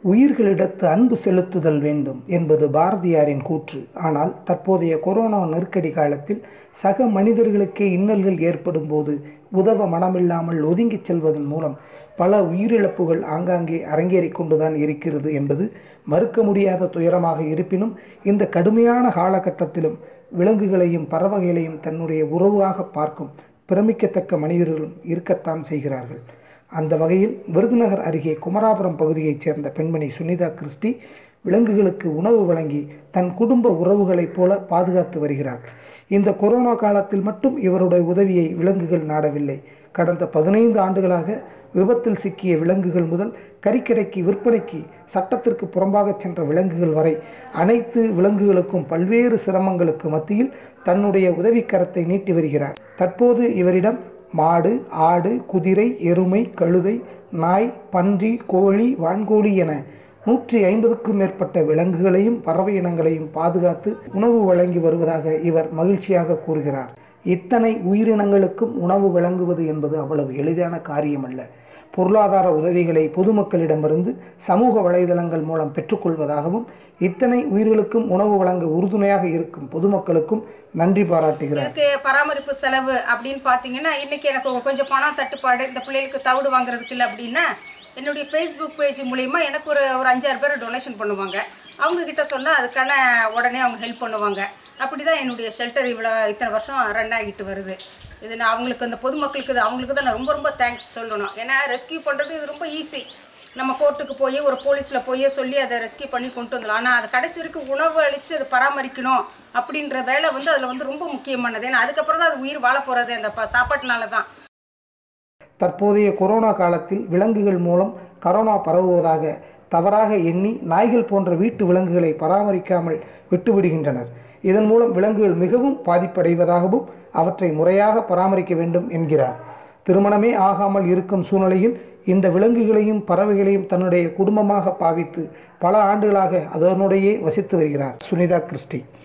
உயிர்களிடத்து அன்பு செலுத்துதல் வேண்டும் என்பது பாரதியாரின் கூற்று ஆனால் தற்போதைய கொரோனா நெருக்கடி காலத்தில் சக மனிதர்களுக்கே இன்னல்கள் ஏற்படும் போது உதவ மனமில்லாமல் ஒதுங்கிச் செல்வதன் மூலம் பல உயிரிழப்புகள் ஆங்காங்கே அரங்கேறிக் கொண்டுதான் இருக்கிறது என்பது மறுக்க முடியாத துயரமாக இருப்பினும் இந்த கடுமையான காலகட்டத்திலும் விலங்குகளையும் பறவைகளையும் தன்னுடைய உறவாக பார்க்கும் பிரமிக்கத்தக்க மனிதர்களும் இருக்கத்தான் செய்கிறார்கள் அந்த வகையில் விருதுநகர் அருகே குமராபுரம் பகுதியைச் சேர்ந்த பெண்மணி சுனிதா கிறிஸ்டி விலங்குகளுக்கு உணவு வழங்கி தன் குடும்ப உறவுகளைப் போல பாதுகாத்து வருகிறார் இந்த கொரோனா காலத்தில் மட்டும் இவருடைய உதவியை விலங்குகள் நாடவில்லை கடந்த பதினைந்து ஆண்டுகளாக விபத்தில் சிக்கிய விலங்குகள் முதல் கறிக்கடைக்கு விற்பனைக்கு சட்டத்திற்கு புறம்பாக சென்ற விலங்குகள் வரை அனைத்து விலங்குகளுக்கும் பல்வேறு சிரமங்களுக்கு மத்தியில் தன்னுடைய உதவிக்கரத்தை நீட்டி வருகிறார் தற்போது இவரிடம் மாடு ஆடு குதிரை எருமை கழுதை நாய் பன்றி கோழி வான்கோழி என நூற்றி ஐம்பதுக்கும் மேற்பட்ட விலங்குகளையும் பறவை இனங்களையும் பாதுகாத்து உணவு வழங்கி வருவதாக இவர் மகிழ்ச்சியாக கூறுகிறார் இத்தனை உயிரினங்களுக்கும் உணவு வழங்குவது என்பது அவ்வளவு எளிதான காரியமல்ல பொருளாதார உதவிகளை பொதுமக்களிடமிருந்து சமூக வலைதளங்கள் மூலம் பெற்றுக்கொள்வதாகவும் இத்தனை உயிர்களுக்கும் உணவு வழங்க உறுதுணையாக இருக்கும் பொதுமக்களுக்கும் நன்றி பாராட்டுகிறார் இதுக்கு பராமரிப்பு செலவு அப்படின்னு பார்த்தீங்கன்னா இன்னைக்கு எனக்கு கொஞ்சம் பணம் தட்டுப்பாடு இந்த பிள்ளைகளுக்கு தவிடு வாங்குறதுக்கு இல்லை அப்படின்னா என்னுடைய ஃபேஸ்புக் பேஜ் மூலிமா எனக்கு ஒரு ஒரு அஞ்சாறு பேர் டொனேஷன் பண்ணுவாங்க அவங்க கிட்ட சொன்னால் அதுக்கான உடனே அவங்க ஹெல்ப் பண்ணுவாங்க அப்படி தான் என்னுடைய ஷெல்டர் இவ்வளோ இத்தனை வருஷம் ரன் ஆகிட்டு வருது இது நான் அவங்களுக்கு அந்த பொதுமக்களுக்கு இது அவங்களுக்கு தான் நான் ரொம்ப ரொம்ப தேங்க்ஸ் சொல்லணும் ஏன்னா ரெஸ்கியூ பண்ணுறது இது ரொம்ப ஈஸி நம்ம கோர்ட்டுக்கு போய் ஒரு போலீஸில் போய் சொல்லி அதை ரெஸ்கியூ பண்ணி கொண்டு வந்துடலாம் ஆனால் அது கடைசி வரைக்கும் உணவு அளித்து அதை பராமரிக்கணும் அப்படின்ற வேலை வந்து அதில் வந்து ரொம்ப முக்கியமானது ஏன்னா அதுக்கப்புறம் தான் அது உயிர் வாழ போகிறது அந்த ப சாப்பாட்டுனால தான் தற்போதைய கொரோனா காலத்தில் விலங்குகள் மூலம் கரோனா பரவுவதாக தவறாக எண்ணி நாய்கள் போன்ற வீட்டு விலங்குகளை பராமரிக்காமல் விட்டுவிடுகின்றனர் இதன் மூலம் விலங்குகள் மிகவும் பாதிப்படைவதாகவும் அவற்றை முறையாக பராமரிக்க வேண்டும் என்கிறார் திருமணமே ஆகாமல் இருக்கும் சூழ்நிலையில் இந்த விலங்குகளையும் பறவைகளையும் தன்னுடைய குடும்பமாக பாவித்து பல ஆண்டுகளாக அதனுடையே வசித்து வருகிறார் சுனிதா கிறிஸ்டி